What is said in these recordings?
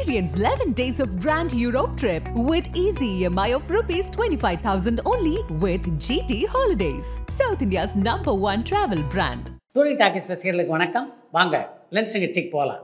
Experience 11 days of Grand Europe trip with easy EMI of rupees 25,000 only with GT Holidays, South India's number one travel brand. Touring Talkies ரசிகர்களுக்கு வணக்கம் வாங்க lens நிகழ்ச்சிக்கு போகலாம்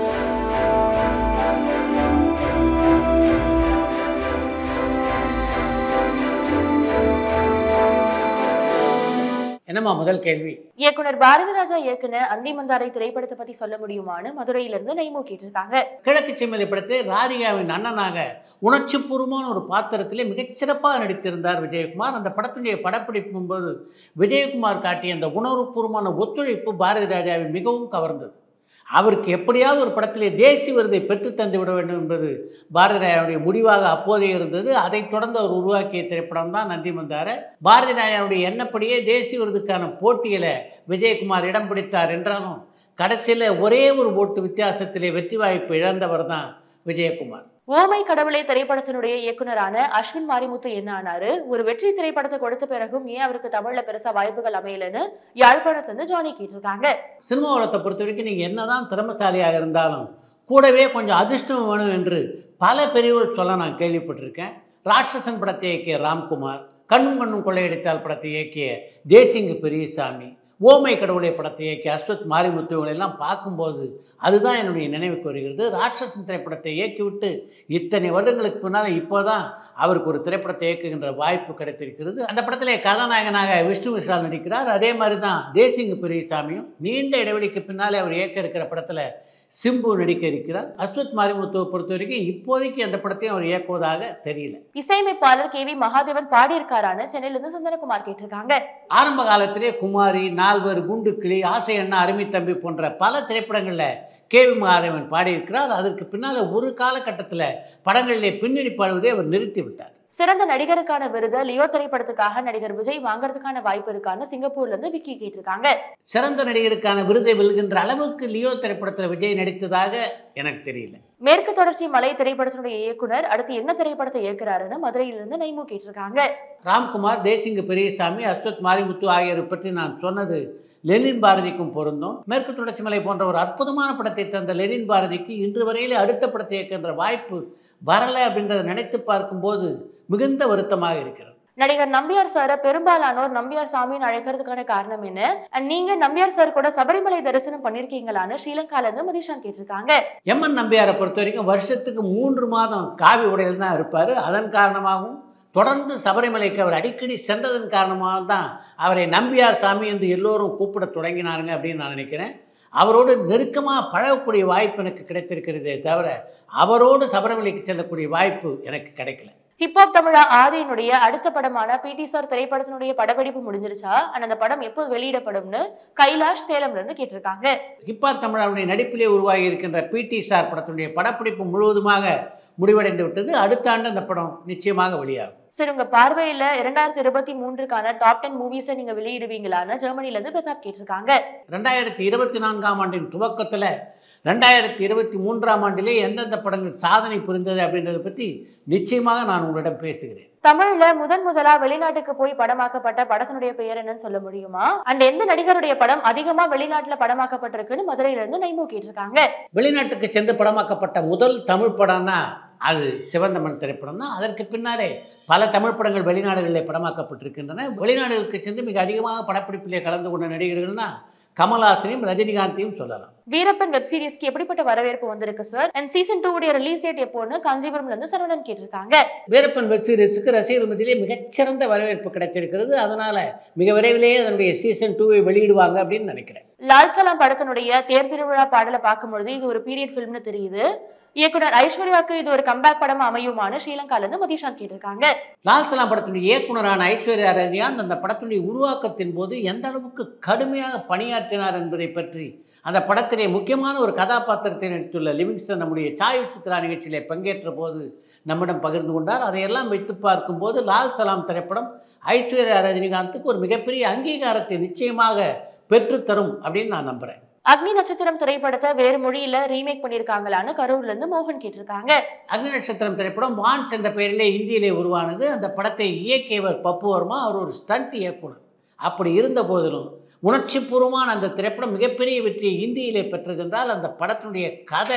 என்னம்மா முதல் கேள்வி இயக்குனர் பாரதி ராஜா இயக்குன அந்திமந்தாரை திரைப்படத்தை பத்தி சொல்ல முடியுமான்னு மதுரையிலிருந்து நெய்மோ கேட்டிருக்காங்க கிழக்கு செம்மலை படத்தில் ராதிகாவின் அண்ணனாக உணர்ச்சிபூர்வமான ஒரு பாத்திரத்திலே மிகச்சிறப்பாக நடித்திருந்தார் விஜயகுமார் அந்த படத்துடைய படப்பிடிப்பும் போது விஜயகுமார் காட்டிய அந்த உணர்வுபூர்வமான ஒத்துழைப்பு பாரதி ராஜாவை மிகவும் கவர்ந்தது அவருக்கு எப்படியாவது ஒரு படத்திலே தேசிய விருதை பெற்று தந்து விட வேண்டும் என்பது பாரதி ராஜாவுடைய முடிவாக அப்போதே இருந்தது அதைத் தொடர்ந்து அவர் உருவாக்கிய திரைப்படம் தான் நந்தி மந்தார பாரதி ராஜாவுடைய எண்ணப்படியே தேசிய விருதுக்கான போட்டியில் விஜயகுமார் இடம் பிடித்தார் என்றாலும் கடைசியில் ஒரே ஒரு ஓட்டு வித்தியாசத்திலே வெற்றி வாய்ப்பு இழந்தவர் தான் விஜயகுமார் ஓமை கடவுளை திரைப்படத்தினுடைய இயக்குனரான அஸ்வின் மாரிமுத்து என்ன ஆனாரு ஒரு வெற்றி திரைப்படத்தை கொடுத்த பிறகும் ஏன் அவருக்கு தமிழ்ல பெருசா வாய்ப்புகள் அமையலன்னு யாழ்ப்பாணத்துல இருந்து ஜானி கேட்டிருக்காங்க சினிமா உலகத்தை பொறுத்த வரைக்கும் நீங்கள் என்னதான் திறமசாலியாக இருந்தாலும் கூடவே கொஞ்சம் அதிர்ஷ்டம் வேணும் என்று பல பெரியவர்கள் சொல்ல நான் கேள்விப்பட்டிருக்கேன் ராட்சசன் படத்தை இயக்கிய ராம்குமார் கண்ணும் கண்ணும் கொள்ளையடித்தால் படத்தை இயக்கிய தேசிங்கு பெரியசாமி ஓமை கடவுளை படத்தை இயக்கிய அஸ்வத் மாரிமுத்து இவங்களெல்லாம் பார்க்கும்போது அதுதான் என்னுடைய நினைவுக்கு வருகிறது ராட்சசன் திரைப்படத்தை இயக்கிவிட்டு இத்தனை வருடங்களுக்கு பின்னால் இப்போ தான் அவருக்கு ஒரு திரைப்படத்தை இயக்குகின்ற வாய்ப்பு கிடைத்திருக்கிறது அந்த படத்திலே கதாநாயகனாக விஷ்ணு விஷால் நடிக்கிறார் அதே மாதிரி தான் தேசிங்கு பெரியசாமியும் நீண்ட இடைவெளிக்கு பின்னாலே அவர் இயக்க இருக்கிற படத்தில் சிம்பு நடிக்க இருக்கிறார் அஸ்வத் மாரிமுத்துவை பொறுத்த வரைக்கும் இப்போதைக்கு அந்த படத்தையும் அவர் இயக்குவதாக தெரியல இசையமைப்பாளர் கே வி மகாதேவன் பாடியிருக்காரான்னு சென்னையில இருந்து சந்தனகுமார் கேட்டிருக்காங்க ஆரம்ப காலத்திலே குமாரி நால்வர் குண்டுக்கிளி ஆசை அண்ணா அருமை தம்பி போன்ற பல திரைப்படங்களில் கே வி மகாதேவன் பாடியிருக்கிறார் அதற்கு பின்னால் ஒரு காலகட்டத்தில் படங்களிலே பின்னணி பாடுவதை அவர் நிறுத்தி விட்டார் சிறந்த நடிகருக்கான விருதை லியோ திரைப்படத்துக்காக நடிகர் விஜய் வாங்குறதுக்கான வாய்ப்பு இருக்கான்னு சிங்கப்பூர்ல இருந்து விக்கி கேட்டிருக்காங்க சிறந்த நடிகருக்கான விருதை வெல்கின்ற அளவுக்கு லியோ திரைப்படத்தில் விஜய் நடித்ததாக எனக்கு தெரியல மேற்கு தொடர்ச்சி மலை திரைப்படத்தினுடைய இயக்குனர் அடுத்து என்ன திரைப்படத்தை இயக்குறாருன்னு மதுரையிலிருந்து நைமு கேட்டிருக்காங்க ராம்குமார் தேசிங்கு பெரியசாமி அஸ்வத் மாரிமுத்து ஆகியோரை பற்றி நான் சொன்னது லெனின் பாரதிக்கும் பொருந்தும் மேற்கு தொடர்ச்சி மலை போன்ற ஒரு அற்புதமான படத்தை தந்த லெனின் பாரதிக்கு இன்று வரையிலே அடுத்த படத்தை இயக்கின்ற வாய்ப்பு வரலை அப்படின்றத நினைத்து பார்க்கும்போது மிகுந்த வருத்தமாக இருக்கிறது நடிகர் நம்பியார் சார பெரும்பாலானோர் நம்பியார் சாமின்னு அழைக்கிறதுக்கான காரணம் என்ன And நீங்க நம்பியார் சார் கூட சபரிமலை தரிசனம் பண்ணிருக்கீங்களான்னு ஸ்ரீலங்கால இருந்து மதிஷான் கேட்டிருக்காங்க எம்என் நம்பியாரை பொறுத்த வரைக்கும் வருஷத்துக்கு மூன்று மாதம் காவி உடையில் தான் இருப்பார் அதன் காரணமாகவும் தொடர்ந்து சபரிமலைக்கு அவர் அடிக்கடி சென்றதன் காரணமாக தான் அவரை நம்பியார் சாமி என்று எல்லோரும் கூப்பிட தொடங்கினாருங்க அப்படின்னு நான் நினைக்கிறேன் அவரோடு நெருக்கமாக பழகக்கூடிய வாய்ப்பு எனக்கு கிடைத்திருக்கிறதே தவிர அவரோடு சபரிமலைக்கு செல்லக்கூடிய வாய்ப்பு எனக்கு கிடைக்கல ஹிப்ஹாப் தமிழா ஆதியினுடைய அடுத்த படமான பிடி சார் திரைப்படத்தினுடைய படப்பிடிப்பு முடிஞ்சிருச்சா and அந்த படம் எப்போது வெளியிடப்படும்னு கைலாஷ் சேலம்ல இருந்து கேட்டிருக்காங்க ஹிப்ஹாப் தமிழாவுடைய நடிப்பிலே உருவாகி இருக்கின்ற பிடி ஸ்டார் படத்தினுடைய படப்பிடிப்பு முழுவதுமாக முடிவடைந்து விட்டது அடுத்த ஆண்டு அந்த படம் நிச்சயமாக வெளியாகும் சரி உங்க பார்வையில இரண்டாயிரத்தி இருபத்தி மூன்றுக்கான டாப் டென் மூவிஸை நீங்க வெளியிடுவீங்களான்னு ஜெர்மனில இருந்து பிரதாப் கேட்டிருக்காங்க ரெண்டாயிரத்தி இருபத்தி நான்காம் ஆண்டின் துவக்கத்தில் ரெண்டாயிரத்தி இருபத்தி மூன்றாம் ஆண்டிலே எந்தெந்த படங்கள் சாதனை புரிந்தது அப்படின்றத பற்றி நிச்சயமாக நான் உங்களிடம் பேசுகிறேன் தமிழ்ல முதன் முதலா வெளிநாட்டுக்கு போய் படமாக்கப்பட்ட படத்தினுடைய பெயர் என்னன்னு சொல்ல முடியுமா அண்ட் எந்த நடிகருடைய படம் அதிகமா வெளிநாட்டுல படமாக்கப்பட்டிருக்குன்னு மதுரையில இருந்து நைமு கேட்டிருக்காங்க வெளிநாட்டுக்கு சென்று படமாக்கப்பட்ட முதல் தமிழ் படம்னா அது சிவந்தமன் திரைப்படம் தான் அதற்கு பின்னாலே பல தமிழ் படங்கள் வெளிநாடுகளிலே படமாக்கப்பட்டிருக்கின்றன வெளிநாடுகளுக்கு சென்று மிக அதிகமாக படப்பிடிப்பிலே கலந்து கொண்ட நடிகர்கள்னா கமல்ஹாசனையும் ரஜினிகாந்தையும் சொல்லலாம் வீரப்பன் வெப் சீரிஸ்க்கு எப்படிப்பட்ட வரவேற்பு வந்திருக்கு சார் அண்ட் சீசன் டூ உடைய ரிலீஸ் டேட் எப்போன்னு காஞ்சிபுரம்ல இருந்து சரவணன் கேட்டிருக்காங்க வீரப்பன் வெப் சீரிஸுக்கு ரசிகர் மத்தியிலே மிகச்சிறந்த வரவேற்பு கிடைத்திருக்கிறது அதனால் மிக விரைவிலேயே அதனுடைய சீசன் டூவை வெளியிடுவாங்க அப்படின்னு நினைக்கிறேன் லால் சலாம் படத்தினுடைய தேர் திருவிழா பாடலை பார்க்கும்பொழுது இது ஒரு பீரியட் ஃபிலிம்னு தெரியுது இயக்குனர் ஐஸ்வர்யாவுக்கு இது ஒரு கம்பேக் படமா அமையுமான்னு ஸ்ரீலங்கால இருந்து மதிஷாந்த் கேட்டிருக்காங்க லால் சலாம் படத்தினுடைய இயக்குனரான ஐஸ்வர்யா ரஜினிகாந்த் அந்த படத்தினுடைய உருவாக்கத்தின் போது எந்த அளவுக்கு கடுமையாக பணியாற்றினார் என்பதை பற்றி அந்த படத்திலே முக்கியமான ஒரு கதாபாத்திரத்தை நடித்துள்ள லிவிங்ஸ்டன் நம்முடைய சாய் சித்ரா நிகழ்ச்சியிலே பங்கேற்ற போது நம்மிடம் பகிர்ந்து கொண்டார் அதையெல்லாம் வைத்து பார்க்கும்போது லால் சலாம் திரைப்படம் ஐஸ்வர்யா ரஜினிகாந்துக்கு ஒரு மிகப்பெரிய அங்கீகாரத்தை நிச்சயமாக பெற்றுத்தரும் அப்படின்னு நான் நம்புகிறேன் அக்னி நட்சத்திரம் திரைப்படத்தை வேறு மொழியில ரீமேக் பண்ணிருக்காங்களான்னு கரூர்ல இருந்து மோகன் கேட்டிருக்காங்க அக்னி நட்சத்திரம் திரைப்படம் வான்ஸ் என்ற பெயரிலே இந்தியிலே உருவானது அந்த படத்தை இயக்கியவர் பப்பு வர்மா அவர் ஒரு ஸ்டண்ட் இயக்குனர் அப்படி இருந்த போதிலும் உணர்ச்சிபூர்வமான அந்த திரைப்படம் மிகப்பெரிய வெற்றியை இந்தியிலே பெற்றதென்றால் அந்த படத்தினுடைய கதை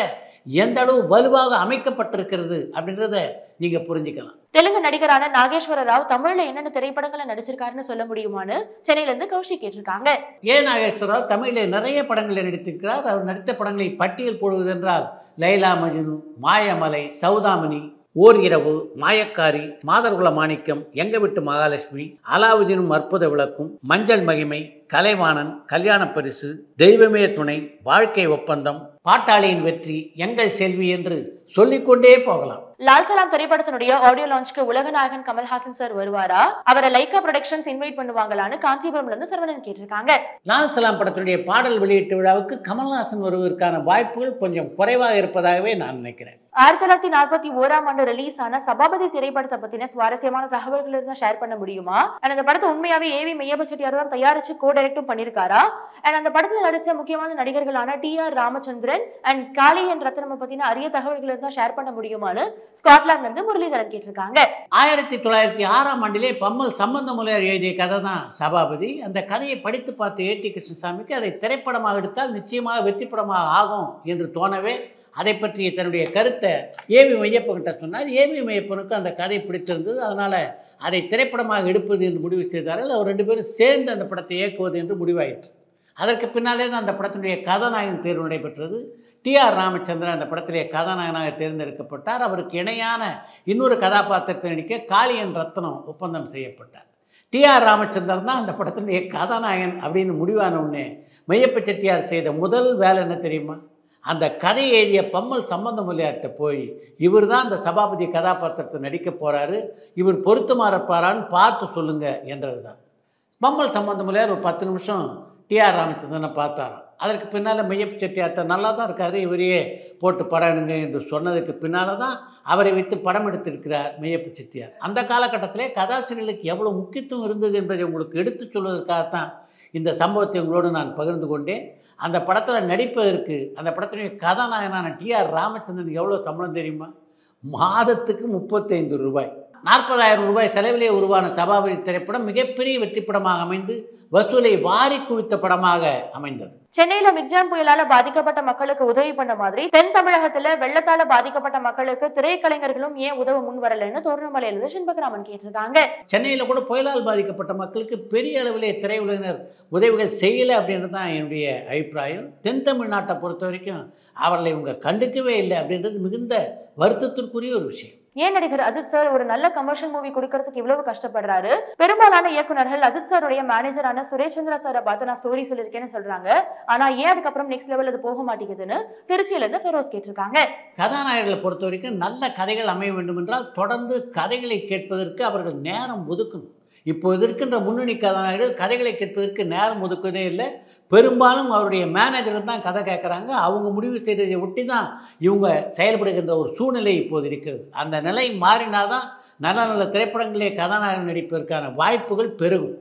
எந்த அளவு வலுவாக அமைக்கப்பட்டிருக்கிறது அப்படின்றத நீங்கள் புரிஞ்சுக்கலாம் தெலுங்கு நடிகரான நாகேஸ்வர ராவ் தமிழ்ல என்னென்ன திரைப்படங்களை நடிச்சிருக்காருன்னு சொல்ல முடியுமான்னு சென்னையில இருந்து கௌஷிக் கேட்டிருக்காங்க ஏ நாகேஸ்வரராவ் தமிழில் நிறைய படங்களில் நடித்திருக்கிறார் அவர் நடித்த படங்களை பட்டியல் போடுவதென்றால் லைலா மஜ்னு மாயமலை சௌதாமணி ஓர் இரவு மாயக்காரி மாதர்குல மாணிக்கம் எங்க விட்டு மகாலட்சுமி அலாவுதீனும் அற்புத விளக்கும் மஞ்சள் மகிமை கலைவாணன் கல்யாண பரிசு தெய்வமே துணை வாழ்க்கை ஒப்பந்தம் பாட்டாளியின் வெற்றி எங்கள் செல்வி என்று சொல்லிக்கொண்டே போகலாம் லால் சலாம் திரைப்படத்தினுடைய ஆடியோ லான்ச்க்கு உலகநாயகன் கமல்ஹாசன் சார் வருவாரா அவரை லைக்கா ப்ரொடக்ஷன்ஸ் இன்வைட் பண்ணுவாங்களான்னு காஞ்சிபுரம்ல இருந்து சரவணன் கேட்டிருக்காங்க லால் சலாம் படத்துடைய பாடல் வெளியீட்டு விழாவுக்கு கமல்ஹாசன் வருவதற்கான வாய்ப்புகள் கொஞ்சம் குறைவாக இருப்பதாகவே நான் நினைக்கிறேன் ஆயிரத்தி தொள்ளாயிரத்தி நாற்பத்தி ஓராம் ஆண்டு ரிலீஸ் ஆன சபாபதி திரைப்படத்தை பத்தின சுவாரஸ்யமான தகவல்கள் இருந்தா ஷேர் பண்ண முடியுமா அண்ட் அந்த படத்தை உண்மையாவே ஏவி மெய்யப்ப செட்டியார் தான் தயாரிச்சு கோ டைரக்டும் பண்ணிருக்காரா அண்ட் அந்த படத்துல நடிச்ச முக்கியமான நடிகர்களான டி ஆர் ராமச்சந்திரன் அண்ட் காளி என் ரத்னம் பத்தின அரிய தகவல்கள் இருந்தா ஷேர் பண்ண முடியுமான்னு ஸ்காட்லாந்துல இருந்து முரளிதரன் கேட்டிருக்காங்க ஆயிரத்தி தொள்ளாயிரத்தி ஆறாம் ஆண்டிலே பம்மல் சம்பந்தமுலையார் எழுதிய கதை தான் சபாபதி அந்த கதையை படித்து பார்த்த ஏடி கிருஷ்ணசாமிக்கு அதை திரைப்படமாக எடுத்தால் நிச்சயமாக வெற்றி படமாக ஆகும் என்று தோணவே அதை பற்றிய தன்னுடைய கருத்தை ஏவி மையப்பன்கிட்ட சொன்னார் ஏவி மையப்பனுக்கு அந்த கதை பிடித்திருந்தது அதனால் அதை திரைப்படமாக எடுப்பது என்று முடிவு செய்தார்கள் அவர் ரெண்டு பேரும் சேர்ந்து அந்த படத்தை இயக்குவது என்று முடிவாயிற்று அதற்கு பின்னாலே தான் அந்த படத்தினுடைய கதாநாயகன் தேர்வு நடைபெற்றது டி ஆர் ராமச்சந்திரன் அந்த படத்திலே கதாநாயகனாக தேர்ந்தெடுக்கப்பட்டார் அவருக்கு இணையான இன்னொரு கதாபாத்திரத்தை நடிக்க காளியன் ரத்னம் ஒப்பந்தம் செய்யப்பட்டார் டி ஆர் ராமச்சந்திரன் தான் அந்த படத்தினுடைய கதாநாயகன் அப்படின்னு முடிவான உடனே மையப்ப செட்டியார் செய்த முதல் வேலை என்ன தெரியுமா அந்த கதை எழுதிய பம்மல் சம்பந்தமல்லியார்கிட்ட போய் இவர் தான் அந்த சபாபதி கதாபாத்திரத்தை நடிக்க போகிறாரு இவர் பொருத்தமாக இருப்பாரான்னு பார்த்து சொல்லுங்க என்றது தான் பம்மல் சம்பந்தமல்லியார் ஒரு பத்து நிமிஷம் டிஆர் ராமச்சந்திரனை பார்த்தாராம் அதற்கு பின்னால் மையப்ப செட்டியார்ட்ட நல்லா தான் இருக்காரு இவரையே போட்டு படம் எடுங்க என்று சொன்னதுக்கு பின்னால் தான் அவரை வைத்து படம் எடுத்திருக்கிறார் மையப்ப செட்டியார் அந்த காலகட்டத்திலே கதாசிரியர்களுக்கு எவ்வளோ முக்கியத்துவம் இருந்தது என்பதை உங்களுக்கு எடுத்துச் சொல்வதற்காகத்தான் இந்த சம்பவத்தை உங்களோடு நான் பகிர்ந்து கொண்டேன் அந்த படத்தில் நடிப்பதற்கு அந்த படத்தினுடைய கதாநாயகனான டிஆர் ராமச்சந்திரனுக்கு எவ்வளோ சம்பளம் தெரியுமா மாதத்துக்கு முப்பத்தைந்து ரூபாய் நாற்பதாயிரம் ரூபாய் செலவிலே உருவான சபாபதி திரைப்படம் மிகப்பெரிய வெற்றி படமாக அமைந்து வசூலை வாரி குவித்த படமாக அமைந்தது சென்னையில மிக்ஜாம் புயலால பாதிக்கப்பட்ட மக்களுக்கு உதவி பண்ண மாதிரி தென் தமிழகத்துல வெள்ளத்தால பாதிக்கப்பட்ட மக்களுக்கு திரைக்கலைஞர்களும் ஏன் உதவ முன் வரலன்னு தோரணமலையில இருந்து சின்பகராமன் கேட்டிருக்காங்க சென்னையில் கூட புயலால் பாதிக்கப்பட்ட மக்களுக்கு பெரிய அளவிலே திரையுலகினர் உதவிகள் செய்யலை அப்படின்றது தான் என்னுடைய அபிப்பிராயம் தென் தமிழ்நாட்டை பொறுத்த வரைக்கும் அவர்களை இவங்க கண்டுக்கவே இல்லை அப்படின்றது மிகுந்த வருத்தத்திற்குரிய ஒரு விஷயம் ஏன் நடிகர் அஜித் சார் ஒரு நல்ல கமர்ஷியல் மூவி கொடுக்கறதுக்கு இவ்வளவு கஷ்டப்படுறாரு பெரும்பாலான இயக்குனர்கள் அஜித் சாருடைய மேனேஜரான சுரேஷ் சந்திரா சாரை பார்த்து நான் ஸ்டோரி சொல்லியிருக்கேன்னு சொல்றாங்க ஆனா ஏன் அதுக்கப்புறம் நெக்ஸ்ட் லெவல் அது போக மாட்டேங்குதுன்னு திருச்சியில இருந்து ஃபெரோஸ் கேட்டிருக்காங்க கதாநாயகர்களை பொறுத்த வரைக்கும் நல்ல கதைகள் அமைய வேண்டும் என்றால் தொடர்ந்து கதைகளை கேட்பதற்கு அவர்கள் நேரம் ஒதுக்கணும் இப்போ இருக்கின்ற முன்னணி கதாநாயகர்கள் கதைகளை கேட்பதற்கு நேரம் ஒதுக்குவதே இல்லை பெரும்பாலும் அவருடைய மேனேஜர் தான் கதை கேட்குறாங்க அவங்க முடிவு செய்ததை ஒட்டி தான் இவங்க செயல்படுகின்ற ஒரு சூழ்நிலை இப்போது இருக்கிறது அந்த நிலை மாறினாதான் நல்ல நல்ல திரைப்படங்களிலே கதாநாயகன் நடிப்பதற்கான வாய்ப்புகள் பெருகும்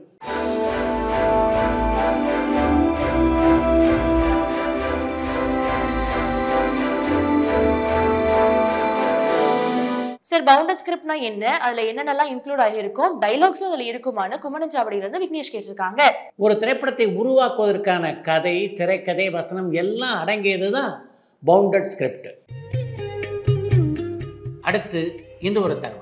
சார் பவுண்டட் ஸ்கிரிப்ட்னா என்ன அதுல என்னென்னலாம் இன்க்ளூட் ஆகியிருக்கும் டைலாக்ஸும் அதுல இருக்குமான்னு குமணஞ்சாவடியில இருந்து விக்னேஷ் கேட்டிருக்காங்க ஒரு திரைப்படத்தை உருவாக்குவதற்கான கதை திரைக்கதை வசனம் எல்லாம் அடங்கியது தான் பவுண்டட் ஸ்கிரிப்ட் அடுத்து இந்த ஒரு தகவல்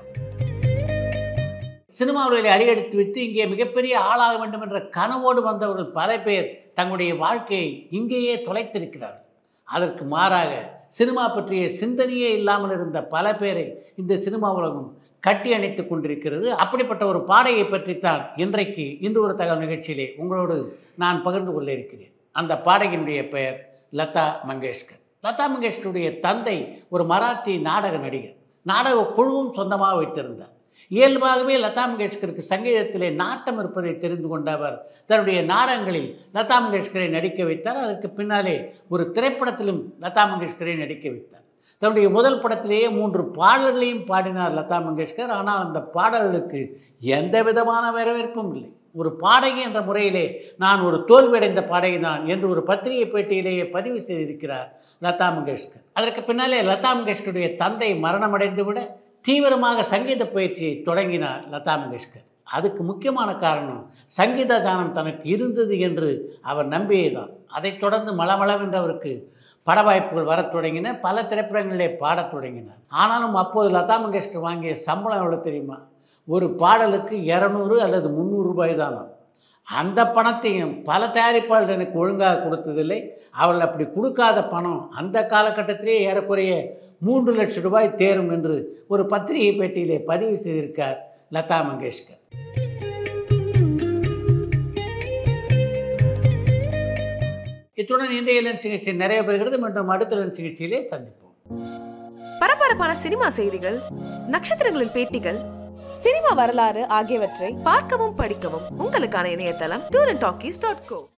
சினிமாவில் அடியெடுத்து வைத்து இங்கே மிகப்பெரிய ஆளாக வேண்டும் என்ற கனவோடு வந்தவர்கள் பல பேர் தங்களுடைய வாழ்க்கையை இங்கேயே தொலைத்திருக்கிறார்கள் அதற்கு மாறாக சினிமா பற்றிய சிந்தனையே இல்லாமல் இருந்த பல பேரை இந்த சினிமா உலகம் கட்டி அணைத்துக் கொண்டிருக்கிறது அப்படிப்பட்ட ஒரு பாடையை பற்றித்தான் இன்றைக்கு இன்று ஒரு தகவல் நிகழ்ச்சியிலே உங்களோடு நான் பகிர்ந்து கொள்ள இருக்கிறேன் அந்த பாடகியினுடைய பெயர் லதா மங்கேஷ்கர் லதா மங்கேஷ்கருடைய தந்தை ஒரு மராத்தி நாடக நடிகர் நாடக குழுவும் சொந்தமாக வைத்திருந்தார் இயல்பாகவே லதா மங்கேஷ்கருக்கு சங்கீதத்திலே நாட்டம் இருப்பதை தெரிந்து கொண்ட அவர் தன்னுடைய நாடகங்களில் லதா மங்கேஷ்கரை நடிக்க வைத்தார் அதற்கு பின்னாலே ஒரு திரைப்படத்திலும் லதா மங்கேஷ்கரை நடிக்க வைத்தார் தன்னுடைய முதல் படத்திலேயே மூன்று பாடல்களையும் பாடினார் லதா மங்கேஷ்கர் ஆனால் அந்த பாடல்களுக்கு எந்த விதமான வரவேற்பும் இல்லை ஒரு பாடகி என்ற முறையிலே நான் ஒரு தோல்வியடைந்த பாடகி தான் என்று ஒரு பத்திரிகை பேட்டியிலேயே பதிவு செய்திருக்கிறார் லதா மங்கேஷ்கர் அதற்கு பின்னாலே லதா மங்கேஷ்கருடைய தந்தை மரணமடைந்து விட தீவிரமாக சங்கீத பயிற்சியை தொடங்கினார் லதா மங்கேஷ்கர் அதுக்கு முக்கியமான காரணம் சங்கீத கானம் தனக்கு இருந்தது என்று அவர் நம்பியதுதான் அதைத் தொடர்ந்து மளமளவென்று அவருக்கு பட வாய்ப்புகள் வரத் தொடங்கின பல திரைப்படங்களிலே பாடத் தொடங்கினார் ஆனாலும் அப்போது லதா மங்கேஷ்கர் வாங்கிய சம்பளம் எவ்வளோ தெரியுமா ஒரு பாடலுக்கு இரநூறு அல்லது முந்நூறு ரூபாய் தானாம் அந்த பணத்தையும் பல தயாரிப்பாளர்கள் எனக்கு ஒழுங்காக கொடுத்ததில்லை அவர்கள் அப்படி கொடுக்காத பணம் அந்த காலகட்டத்திலே ஏறக்குறைய மூன்று லட்சம் ரூபாய் தேரும் என்று ஒரு பத்திரிகை பேட்டியிலே பதிவு செய்திருக்கார் லதா மங்கேஷ்கர் இத்துடன் இன்றைய லென்ஸ் சிகிச்சை நிறைய பெறுகிறது மற்றும் அடுத்த லென்ஸ் சிகிச்சையிலே சந்திப்போம் பரபரப்பான சினிமா செய்திகள் நட்சத்திரங்களின் பேட்டிகள் சினிமா வரலாறு ஆகியவற்றை பார்க்கவும் படிக்கவும் உங்களுக்கான இணையதளம் டூர் அண்ட் டாக்கீஸ் டாட் கோ